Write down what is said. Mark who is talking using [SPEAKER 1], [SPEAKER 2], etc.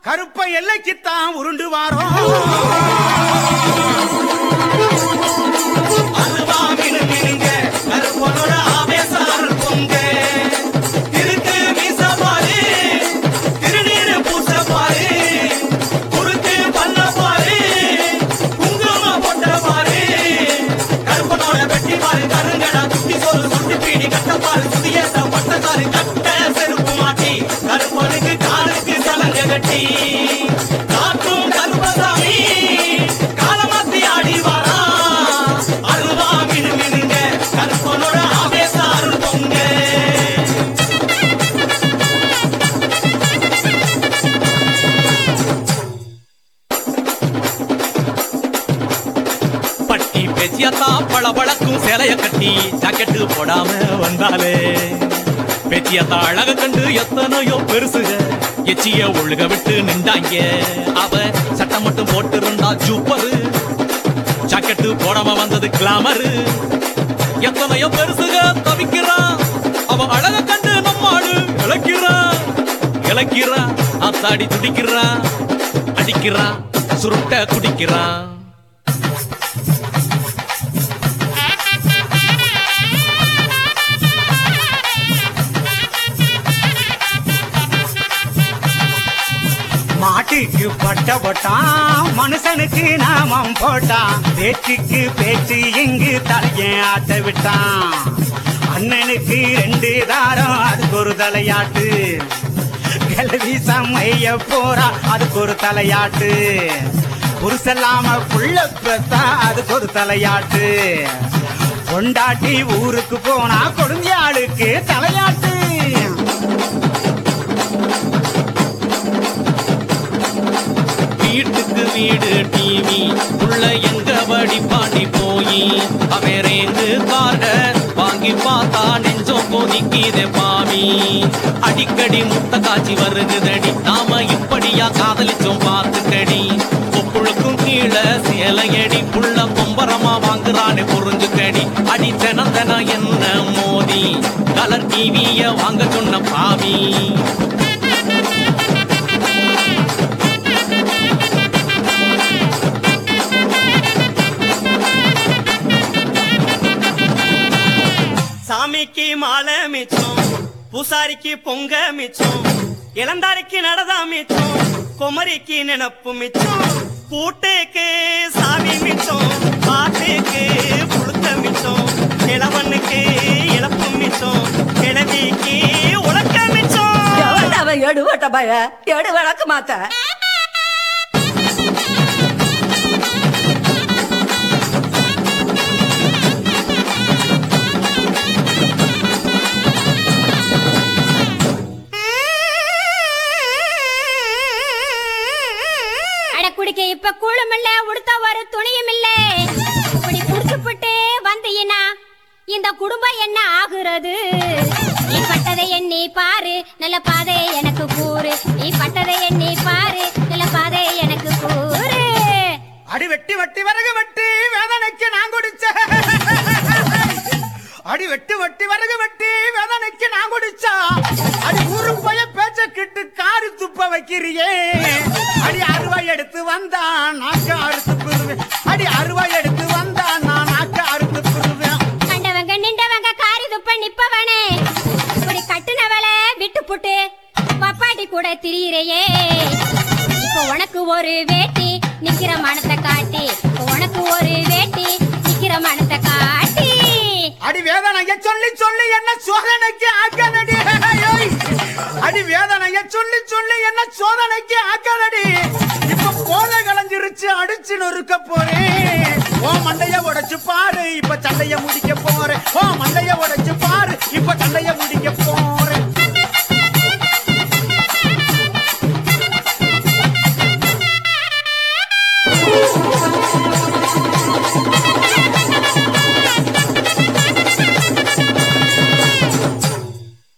[SPEAKER 1] கருப்ப எல்லைக்குத்தான் உருண்டு வாரோம் அல்வா மினு மினுங்க, கருப்பனோட ஆவேசம் அருள் பொங்க. திருக்கு மீச பாரு, திருநீறு பூச பாரு, குறுக்கு பல்ல பாரு, குங்குமம் போட்ட பாரு. கருப்பனோட வெட்டி பாரு, கருங்கடா, குட்டி சோறு, சுட்டு பீடி, கட்டப்பாரு, சுதியேத்த பட்டக்காரு, கட்ட செருப்பு மாட்டி, கருப்பனுக்கு காலுக்கு சலங்க கட்டி காக்கும் கருப்பசாமி காலமாத்தி ஆடி வாரா அருவா மினு மினுங்க கருப்பனோட ஆவேச அருள் பொங்க
[SPEAKER 2] பட்டி பேச்சியத்தா பளபளக்கும் சேலைய கட்டி ஜாக்கெட்டு போடாம வந்தாலே பேச்சியத்தா அழக கண்டு எத்தனையோ பெருசுக எச்சிய ஒழுக விட்டு நின்றாங்க அவ சட்டம் மட்டும் போட்டு இருந்தா சூப்பரு ஜாக்கெட்டு போடாம வந்தது கிளாமரு எத்தனையோ பெருசுக தவிக்கிறான் அவ அழக கண்டு நம்மாடு இழக்கிறான் இழக்கிறான் அத்தாடி துடிக்கிறான் அடிக்கிறான் சுருட்ட குடிக்கிறான்
[SPEAKER 1] மாட்டுக்கு பட்ட போட்டான் மனுஷனுக்கு நாமம் போட்டான் பேச்சுக்கு பேச்சு இங்கு தலையன் ஆட்ட விட்டான் அண்ணனுக்கு ரெண்டு தாரம் அதுக்கு ஒரு தலையாட்டு கிளவி சமைய போறா அதுக்கு ஒரு தலையாட்டு புருஷல்லாம புள்ள பெத்தா அதுக்கு ஒரு தலையாட்டு கொண்டாட்டி ஊருக்கு போனா கொடுஞ்சாளுக்கு தலையாட்டு
[SPEAKER 2] வீட்டுக்கு வீடு டிவி உள்ள எங்க வடி பாண்டி போய் அவரேந்து கார்ட வாங்கி பார்த்தா நெஞ்சம் கொதிக்குதே பாவி அடிக்கடி முத்த காட்சி வருகுதடி நாம இப்படியா காதலிச்சோம் பார்த்துக்கடி கொப்புளுக்கும் கீழே சேலையடி புள்ள கொம்பரமா வாங்குறானே புரிஞ்சுக்கடி அடி தினம் தினம் என்ன மோதி கலர் டிவிய வாங்க சொன்ன பாவி
[SPEAKER 3] சாமிக்கு மாலை மிச்சம் பூசாரிக்கு பொங்க மிச்சம் இளந்தாரிக்கு நடதா மிச்சம் குமரிக்கு நினப்பு மிச்சம் கூட்டுக்கு சாவி மிச்சம் பாட்டுக்கு புழுத்த மிச்சம் கிழவனுக்கு இழப்பு மிச்சம் கிழவிக்கு உலக்க மிச்சம்
[SPEAKER 4] எவன்டா எடுவட்ட பய எடு விளக்க மாத்த
[SPEAKER 5] அட குடிக்க இப்ப கூழும் இல்ல உடுத்த ஒரு துணியும் இல்ல இப்படி குடிச்சுப்புட்டு வந்தீனா இந்த குடும்பம் என்ன ஆகுறது நீ பட்டதை எண்ணி பாரு நல்ல பாதை எனக்கு கூறு நீ பட்டதை எண்ணி பாரு நல்ல பாதை எனக்கு கூறு
[SPEAKER 1] அடி வெட்டி வெட்டி விறகு வெட்டி வேதனைக்கு நான் குடிச்ச அடி வெட்டி வெட்டி விறகு வெட்டி வேதனைக்கு நான் குடிச்சா அடி ஊரு போய பேச்ச கிட்டு காரி துப்ப வைக்கிறியே அடி அருவாய் எடுத்து வந்தா நாக்க அறுத்து பிடுவேன் அடி அருவாய் எடுத்து வந்தா நான் நாக்க அறுத்து பிடுவேன்
[SPEAKER 5] கண்டவங்க நின்றவங்க காரி துப்ப நிப்பவனே இப்படி கட்டுனவள விட்டு புட்டு பப்பாட்டி கூட திரியிறையே இப்போ உனக்கு ஒரு வேட்டி நிக்கிற மனத்தை காட்டி இப்போ உனக்கு ஒரு வேட்டி நிக்கிற மனத்தை காட்டி
[SPEAKER 1] அடி வேதனைய சொல்லி சொல்லி என்ன சோதனைக்கு ஆக்காதடி ஐயோய். அடி வேதனைய சொல்லி சொல்லி என்ன சோதனைக்கு ஆக்காதடி இப்ப போதை கலைஞ்சிருச்சு அடிச்சு நொறுக்க போறேன் ஓ மண்டைய உடைச்சு பாரு இப்ப சண்டைய முடிக்க போறேன் ஓ மண்டைய உடைச்சு பாரு இப்ப சண்டைய முடிக்க